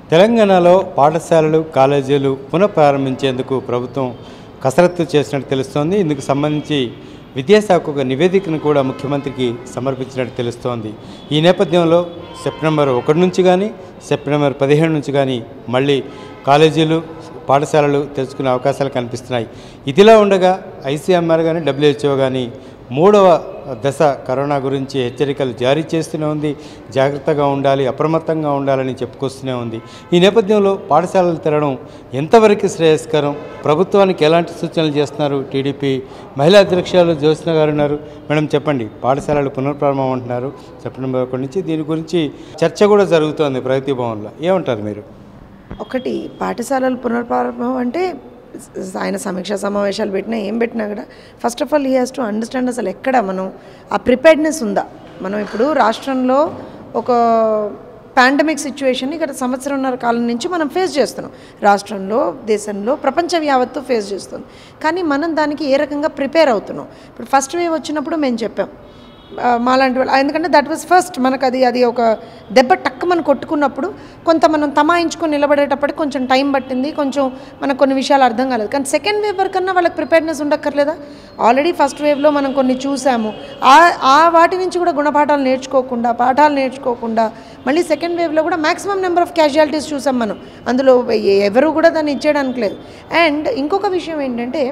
తెలంగాణలో పాఠశాలలు కాలేజీలు పునఃప్రారంభించేందుకు ప్రభుత్వం కసరత్తు చేసినట్టు తెలుస్తోంది ఇందుకు సంబంధించి విద్యాశాఖ ఒక నివేదికను కూడా ముఖ్యమంత్రికి సమర్పించినట్టు తెలుస్తోంది ఈ నేపథ్యంలో సెప్టెంబర్ ఒకటి నుంచి కానీ సెప్టెంబర్ పదిహేను నుంచి కానీ మళ్ళీ కాలేజీలు పాఠశాలలు తెరుచుకునే అవకాశాలు కనిపిస్తున్నాయి ఇదిలా ఉండగా ఐసీఎంఆర్ కానీ డబ్ల్యూహెచ్ఓ కానీ మూడవ దశ కరోనా గురించి హెచ్చరికలు జారీ చేస్తూనే ఉంది జాగ్రత్తగా ఉండాలి అప్రమత్తంగా ఉండాలని చెప్పుకొస్తూనే ఉంది ఈ నేపథ్యంలో పాఠశాలలు తెరవడం ఎంతవరకు శ్రేయస్కరం ప్రభుత్వానికి ఎలాంటి సూచనలు చేస్తున్నారు టీడీపీ మహిళా అధ్యక్షులు జ్యోత్స్న గారు ఉన్నారు మేడం చెప్పండి పాఠశాలలు పునఃప్రారంభం అంటున్నారు సెప్టెంబర్ ఒకటి నుంచి దీని గురించి చర్చ కూడా జరుగుతోంది ప్రగతి భవన్లో ఏమంటారు మీరు ఒకటి పాఠశాలలు పునర్ప్రారంభం అంటే స- ఆయన సమీక్షా సమావేశాలు పెట్టినా ఏం పెట్టినా కూడా first of all he has to understand అసలు ఎక్కడ మనం ఆ ప్రిపేర్డ్నెస్ ఉందా మనం ఇప్పుడు రాష్ట్రంలో ఒక పాండమిక్ సిచ్యువేషన్ ఇక్కడ సంవత్సరంన్నర కాలం నుంచి మనం ఫేస్ చేస్తున్నాం రాష్ట్రంలో దేశంలో ప్రపంచ యావత్తు ఫేస్ చేస్తుంది కానీ మనం దానికి ఏ రకంగా ప్రిపేర్ అవుతున్నాం ఇప్పుడు ఫస్ట్ వేవ్ వచ్చినప్పుడు మేము చెప్పాం ఆ, మాలాంటి వాళ్ళు ఎందుకంటే దట్ వాజ్ ఫస్ట్ మనకు అది అది ఒక దెబ్బ టక్ మనం కొట్టుకున్నప్పుడు కొంత మనం తమాయించుకొని నిలబడేటప్పటికి కొంచెం టైం పట్టింది కొంచెం మనకు కొన్ని విషయాలు అర్థం కాలేదు కానీ సెకండ్ వేవ్ వరకన్నా వాళ్ళకి ప్రిపేర్నెస్ ఉండక్కర్లేదా ఆల్రెడీ ఫస్ట్ వేవ్లో మనం కొన్ని చూసాము ఆ ఆ వాటి నుంచి కూడా గుణపాఠాలు నేర్చుకోకుండా పాఠాలు నేర్చుకోకుండా మళ్ళీ సెకండ్ వేవ్లో కూడా మాక్సిమం నెంబర్ ఆఫ్ క్యాజువాలిటీస్ చూసాం మనం అందులో ఎ- ఎవరు కూడా దాన్ని ఇచ్చేయడానికి లేదు అండ్ ఇంకొక విషయం ఏంటంటే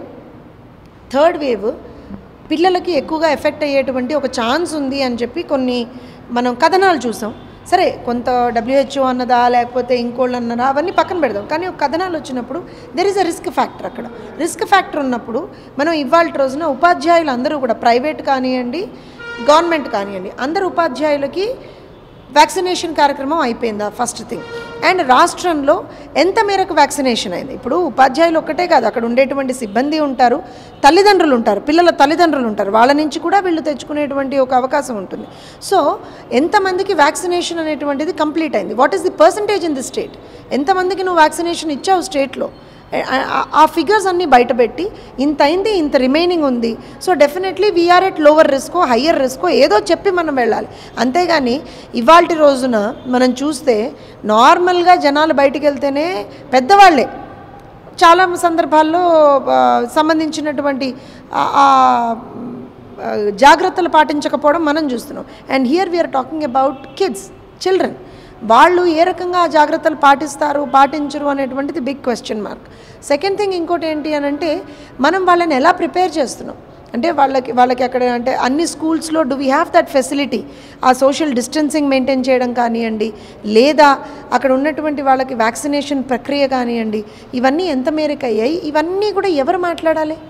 థర్డ్ వేవ్ పిల్లలకి ఎక్కువగా ఎఫెక్ట్ అయ్యేటువంటి ఒక ఛాన్స్ ఉంది అని చెప్పి కొన్ని మనం కథనాలు చూసాం సరే కొంత డబ్ల్యూహెచ్ఓ అన్నదా లేకపోతే ఇంకోళ్ళు అన్నదా అవన్నీ పక్కన పెడదాం కానీ ఒక కథనాలు వచ్చినప్పుడు there is a risk factor అక్కడ రిస్క్ ఫ్యాక్టర్ ఉన్నప్పుడు మనం ఇవాళ రోజున ఉపాధ్యాయులు అందరూ కూడా ప్రైవేట్ కానివ్వండి గవర్నమెంట్ కానివ్వండి అందరు ఉపాధ్యాయులకి వ్యాక్సినేషన్ కార్యక్రమం అయిపోయిందా ఫస్ట్ థింగ్ అండ్ రాష్ట్రంలో ఎంత మేరకు వ్యాక్సినేషన్ అయింది ఇప్పుడు ఉపాధ్యాయులు ఒక్కటే కాదు అక్కడ ఉండేటువంటి సిబ్బంది ఉంటారు తల్లిదండ్రులు ఉంటారు పిల్లల తల్లిదండ్రులు ఉంటారు వాళ్ళ నుంచి కూడా వీళ్ళు తెచ్చుకునేటువంటి ఒక అవకాశం ఉంటుంది సో ఎంతమందికి వ్యాక్సినేషన్ అనేటువంటిది కంప్లీట్ అయింది what is the percentage in the state ఎంతమందికి నువ్వు వ్యాక్సినేషన్ ఇచ్చావు స్టేట్లో ఆ- ఆ- ఆ ఫిగర్స్ అన్నీ బయటపెట్టి ఇంత అయింది ఇంత రిమైనింగ్ ఉంది so definitely we are at lower రిస్కో హయ్యర్ రిస్కో ఏదో చెప్పి మనం వెళ్ళాలి అంతేగాని ఇవాళ రోజున మనం చూస్తే నార్మల్గా జనాలు బయటికి వెళ్తేనే పెద్దవాళ్ళే చాలా సందర్భాల్లో ఆ, సంబంధించినటువంటి ఆ- ఆ ఆ, జాగ్రత్తలు పాటించకపోవడం మనం చూస్తున్నాం and here we are talking about kids children వాళ్ళు ఏ రకంగా ఆ జాగ్రత్తలు పాటిస్తారు పాటించరు అనేటువంటిది big question mark second thing ఇంకోటి ఏంటి అని అంటే మనం వాళ్ళని ఎలా ప్రిపేర్ చేస్తున్నాం అంటే వాళ్ళకి వాళ్ళకి అక్కడ అంటే అన్ని స్కూల్స్లో do we have that facility ఆ సోషల్ డిస్టెన్సింగ్ మెయింటైన్ చేయడం కానివ్వండి లేదా అక్కడ ఉన్నటువంటి వాళ్ళకి వ్యాక్సినేషన్ ప్రక్రియ కానివ్వండి ఇవన్నీ ఎంత మేరకు అయ్యాయి ఇవన్నీ కూడా ఎవరు మాట్లాడాలి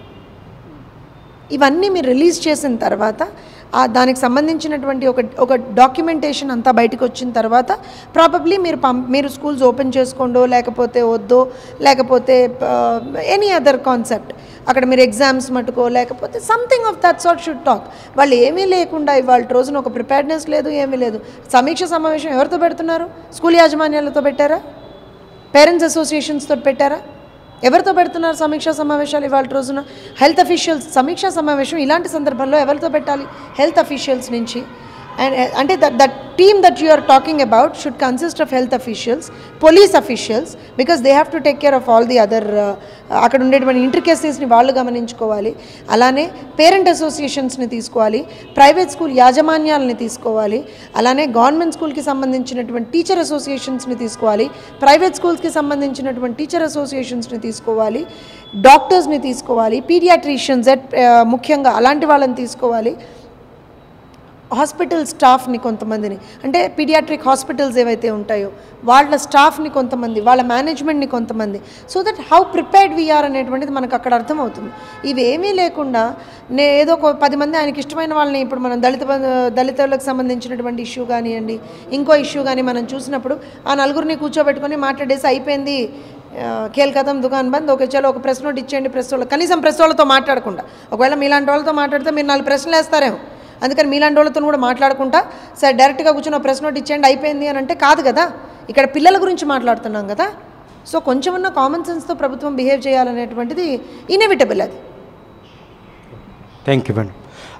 ఇవన్నీ మీరు రిలీజ్ చేసిన తర్వాత ఆ దానికి సంబంధించినటువంటి ఒక ఒక డాక్యుమెంటేషన్ అంతా బయటకు వచ్చిన తర్వాత ప్రాబబ్లీ మీరు పం మీరు స్కూల్స్ ఓపెన్ చేసుకోండో లేకపోతే వద్దో లేకపోతే ఎనీ అదర్ కాన్సెప్ట్ అక్కడ మీరు ఎగ్జామ్స్ మటుకో లేకపోతే something of that sort should talk వాళ్ళు ఏమీ లేకుండా ఇవాళ రోజున ఒక ప్రిపేర్నెస్ లేదు ఏమీ లేదు సమీక్ష సమావేశం ఎవరితో పెడుతున్నారు స్కూల్ యాజమాన్యాలతో పెట్టారా పేరెంట్స్ అసోసియేషన్స్తో పెట్టారా ఎవరితో పెడుతున్నారు సమీక్షా సమావేశాలు ఇవాళ రోజున హెల్త్ అఫీషియల్స్ సమీక్షా సమావేశం ఇలాంటి సందర్భాల్లో ఎవరితో పెట్టాలి హెల్త్ అఫీషియల్స్ నుంచి అండ్ అంటే that that team that you are talking about should consist of health officials police officials because they have to take care of all the other అక్కడ ఉండేటువంటి ఇంటర్కేసెస్ని వాళ్ళు గమనించుకోవాలి అలానే పేరెంట్ అసోసియేషన్స్ని తీసుకోవాలి ప్రైవేట్ స్కూల్ యాజమాన్యాలని తీసుకోవాలి అలానే గవర్నమెంట్ స్కూల్కి సంబంధించినటువంటి టీచర్ అసోసియేషన్స్ని తీసుకోవాలి ప్రైవేట్ స్కూల్స్కి సంబంధించినటువంటి టీచర్ అసోసియేషన్స్ని తీసుకోవాలి డాక్టర్స్ని తీసుకోవాలి పీడియాట్రిషియన్స్ ఎట్ ముఖ్యంగా అలాంటి వాళ్ళని తీసుకోవాలి హాస్పిటల్ స్టాఫ్ని కొంతమందిని అంటే పీడియాట్రిక్ హాస్పిటల్స్ ఏవైతే ఉంటాయో వాళ్ళ స్టాఫ్ని కొంతమంది వాళ్ళ మేనేజ్మెంట్ని కొంతమంది so that how prepared we are అనేటువంటిది మనకు అక్కడ అర్థమవుతుంది ఇవి ఏమీ లేకుండా నే ఏదో ఒక పది మంది ఆయనకి ఇష్టమైన వాళ్ళని ఇప్పుడు మనం దళిత బంధు- దళితులకు సంబంధించినటువంటి ఇష్యూ కానివ్వండి ఇంకో ఇష్యూ కానీ మనం చూసినప్పుడు ఆ నలుగురిని కూర్చోబెట్టుకొని మాట్లాడేసి అయిపోయింది ఆ, ఖేల్ కథం దుకాన్ బంద్ ఓకే చలో ఒక ప్రెస్ నోట్ ఇచ్చేయండి ప్రెస్ వాళ్ళు కనీసం ప్రెస్ వాళ్ళతో మాట్లాడకుండా ఒకవేళ మీలాంటి వాళ్ళతో మాట్లాడితే మీరు నాలుగు ప్రశ్నలు వేస్తారేమో అందుకని మీలాంటి వాళ్ళతో కూడా మాట్లాడకుండా సార్ డైరెక్ట్గా కూర్చొని ప్రెస్ నోట్ ఇచ్చేయండి అయిపోయింది అని అంటే కాదు కదా ఇక్కడ పిల్లల గురించి మాట్లాడుతున్నాం కదా సో కొంచెమన్నా కామన్ సెన్స్తో ప్రభుత్వం బిహేవ్ చేయాలనేటువంటిది ఇన్ఎవిటబుల్ అది థ్యాంక్ యూ మేడం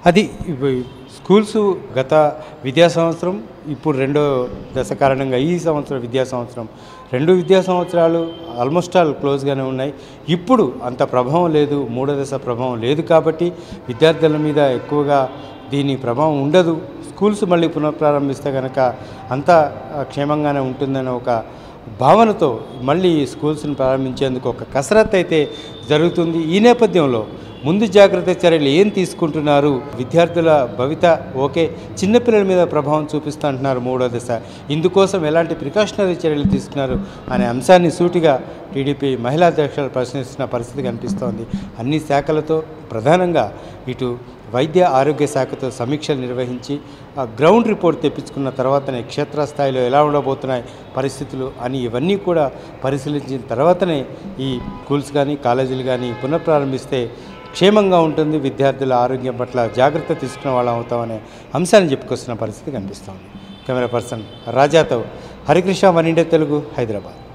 అది ఇప్పు- స్కూల్స్ గత విద్యా సంవత్సరం ఇప్పుడు రెండో దశ కారణంగా ఈ సంవత్సరం విద్యా సంవత్సరం రెండు విద్యా సంవత్సరాలు ఆల్మోస్ట్ ఆల్ క్లోజ్గానే ఉన్నాయి ఇప్పుడు అంత ప్రభావం లేదు మూడో దశ ప్రభావం లేదు కాబట్టి విద్యార్థుల మీద ఎక్కువగా దీని ప్రభావం ఉండదు స్కూల్స్ మళ్ళీ పునఃప్రారంభిస్తే కనుక అంతా ఆ, క్షేమంగానే ఉంటుందనే ఒక భావనతో మళ్ళీ స్కూల్స్ని ప్రారంభించేందుకు ఒక కసరత్తు అయితే జరుగుతుంది ఈ నేపథ్యంలో ముందు జాగ్రత్త చర్యలు ఏం తీసుకుంటున్నారు విద్యార్థుల భవిత ఓకే చిన్నపిల్లల మీద ప్రభావం చూపిస్తా అంటున్నారు మూడో దశ ఇందుకోసం ఎలాంటి ప్రికాషనరీ చర్యలు తీసుకున్నారు అనే అంశాన్ని సూటిగా టీడీపీ మహిళా అధ్యక్షులు ప్రశ్నిస్తున్న పరిస్థితి కనిపిస్తోంది అన్ని శాఖలతో ప్రధానంగా ఇటు వైద్య ఆరోగ్య శాఖతో సమీక్షలు నిర్వహించి ఆ గ్రౌండ్ రిపోర్ట్ తెప్పించుకున్న తర్వాతనే క్షేత్రస్థాయిలో ఎలా ఉండబోతున్నాయి పరిస్థితులు అని ఇవన్నీ కూడా పరిశీలించిన తర్వాతనే ఈ స్కూల్స్ కానీ కాలేజీలు కానీ పునఃప్రారంభిస్తే క్షేమంగా ఉంటుంది విద్యార్థుల ఆరోగ్యం పట్ల జాగ్రత్త తీసుకునే వాళ్ళం అవుతామనే అంశాన్ని చెప్పుకొస్తున్న పరిస్థితి కనిపిస్తోంది కెమెరా పర్సన్ రాజాతో హరికృష్ణ వన్ ఇండియా తెలుగు హైదరాబాద్